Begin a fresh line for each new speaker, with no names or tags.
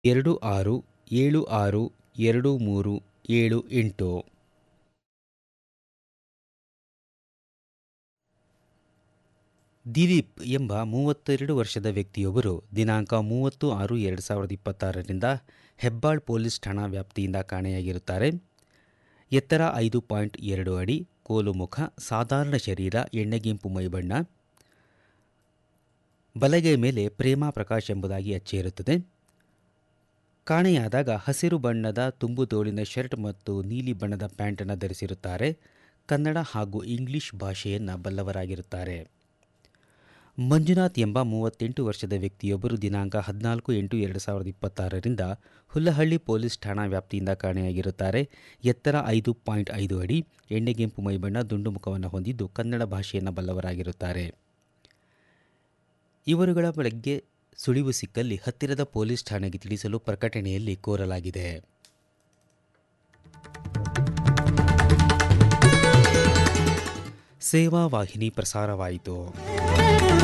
ಎರಡು ಆರು ಏಳು ಆರು ಎರಡು ಮೂರು ಏಳು ಎಂಟು ದಿಲೀಪ್ ಎಂಬ ಮೂವತ್ತೆರಡು ವರ್ಷದ ವ್ಯಕ್ತಿಯೊಬ್ಬರು ದಿನಾಂಕ ಮೂವತ್ತು ಆರು ಎರಡು ಸಾವಿರದ ಇಪ್ಪತ್ತಾರರಿಂದ ಹೆಬ್ಬಾಳ್ ಪೊಲೀಸ್ ಠಾಣಾ ವ್ಯಾಪ್ತಿಯಿಂದ ಕಾಣೆಯಾಗಿರುತ್ತಾರೆ ಎತ್ತರ ಐದು ಪಾಯಿಂಟ್ ಎರಡು ಅಡಿ ಕೋಲು ಮುಖ ಸಾಧಾರಣ ಶರೀರ ಎಣ್ಣೆಗೆಂಪು ಮೈಬಣ್ಣ ಬಲಗೈ ಮೇಲೆ ಪ್ರೇಮಾ ಪ್ರಕಾಶ್ ಎಂಬುದಾಗಿ ಅಚ್ಚೇರುತ್ತದೆ ಕಾಣೆಯಾದಾಗ ಹಸಿರು ಬಣ್ಣದ ತುಂಬು ತೋಳಿನ ಶರ್ಟ್ ಮತ್ತು ನೀಲಿ ಬಣ್ಣದ ಪ್ಯಾಂಟನ್ನು ಧರಿಸಿರುತ್ತಾರೆ ಕನ್ನಡ ಹಾಗೂ ಇಂಗ್ಲಿಷ್ ಭಾಷೆಯನ್ನು ಬಲ್ಲವರಾಗಿರುತ್ತಾರೆ ಮಂಜುನಾಥ್ ಎಂಬ ಮೂವತ್ತೆಂಟು ವರ್ಷದ ವ್ಯಕ್ತಿಯೊಬ್ಬರು ದಿನಾಂಕ ಹದಿನಾಲ್ಕು ಎಂಟು ಎರಡು ಸಾವಿರದ ಇಪ್ಪತ್ತಾರರಿಂದ ಹುಲ್ಲಹಳ್ಳಿ ಪೊಲೀಸ್ ಠಾಣಾ ವ್ಯಾಪ್ತಿಯಿಂದ ಕಾಣೆಯಾಗಿರುತ್ತಾರೆ ಎತ್ತರ ಐದು ಪಾಯಿಂಟ್ ಐದು ಅಡಿ ಎಣ್ಣೆಗೆಂಪು ಮೈಬಣ್ಣ ದುಂಡು ಮುಖವನ್ನು ಹೊಂದಿದ್ದು ಕನ್ನಡ ಭಾಷೆಯನ್ನು ಬಲ್ಲವರಾಗಿರುತ್ತಾರೆ ಇವರುಗಳ ಬಗ್ಗೆ ಸುಳಿವು ಸಿಕ್ಕಲ್ಲಿ ಹತ್ತಿರದ ಪೊಲೀಸ್ ಠಾಣೆಗೆ ತಿಳಿಸಲು ಪ್ರಕಟಣೆಯಲ್ಲಿ ಕೋರಲಾಗಿದೆ ಸೇವಾ ವಾಹಿನಿ ಪ್ರಸಾರವಾಯಿತು